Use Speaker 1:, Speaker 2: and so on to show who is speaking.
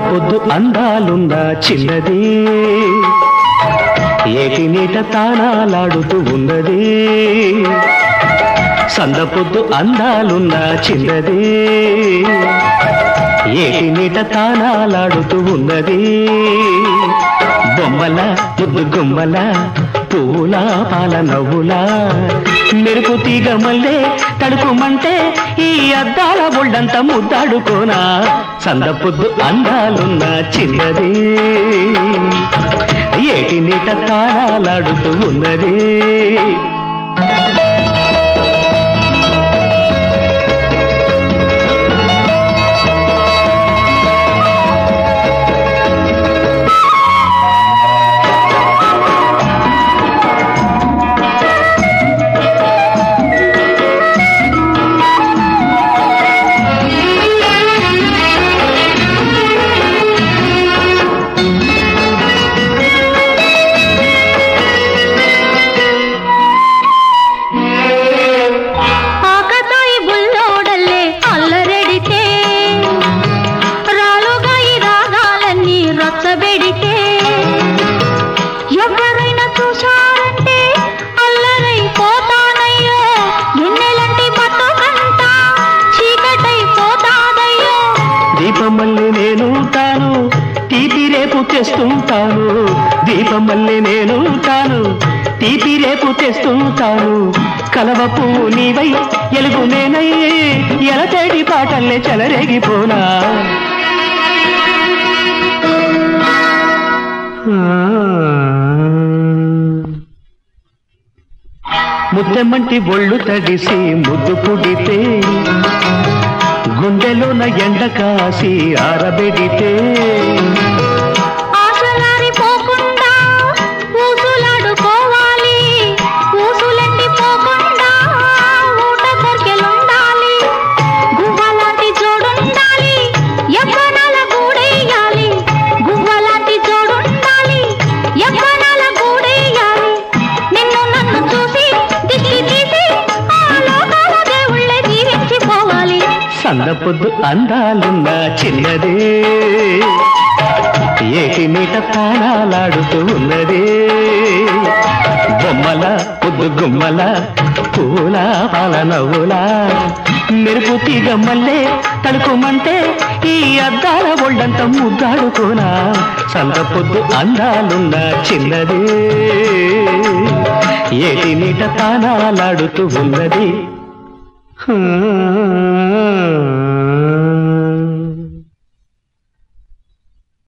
Speaker 1: పొద్దు అందాలున్న చిన్నది ఏటి నీట తానాలాడుతూ ఉన్నది సంద పొద్దు అందాలున్న చిన్నది ఏటి నీట తానాలాడుతూ ఉన్నది బొమ్మల ముద్దు గుమ్మల పూల పాల నవ్వులా మెరుపు తీగ మల్లే తడుకుమంటే ఈ అద్దాల ఒళ్ళంత ముద్దాడుకోనా సంద పొద్దు అందాలున్న చిన్నది ఏటి నీట తాళాలాడుతూ ఉన్నది
Speaker 2: ఆకతాయి బుల్లోడల్లే అల్లరెడితే రాలుగాయి రాగాలన్నీ రచ్చబెడితే ఎవరైనా చూశారంటే అల్లరై పోతానయ్యో ఎన్నెలంటి బతుకంట చీకటై పోతాదయ్యో
Speaker 1: దీపమల్లి నేనుంటాను తీపి రేపు తెస్తుంటాను దీపమల్లి నేనుంటాను తీపి రేపు తెస్తుంటాను కలవ పువ్వు నీవై ఎలుగు నేనై ఎలతేడి పాటల్లే చెలరేగిపోనా ముద్దెమ్మంటి ఒళ్ళు తడిసి ముద్దు పుడితే గుండెలోన ఎండ కాసి ఆరబెడితే
Speaker 2: ఆశలారి పోకుండా ఊసులాడుకోవాలి ఊసులెండి పోకుండా ఊట కొరికెలుండాలి గువ్వలాంటి జోడుండాలి యవ్వనాల గూడేయాలి గువ్వలాంటి జోడుండాలి యవ్వనాల గూడేయాలి నిన్ను నన్ను చూసి దిష్టి తీసి ఆ లోకాల దేవుళ్ళే జీవించిపోవాలి
Speaker 1: సంద పొద్దు అందాలున్న చిన్నదే ఏటి మీట తాళాలాడుతూ ఉన్నది బొమ్మల పొద్దు గుమ్మల పూల పాల నవ్వుల మెరుపు తీగ మల్లే తడుకుమంటే ఈ అద్దాల ఒళ్ళంత ముద్దాడుకోనా సంద పొద్దు అందాలున్న చిన్నది ఏటి మీట తాళాలాడుతూ ఉన్నది హ్మ్.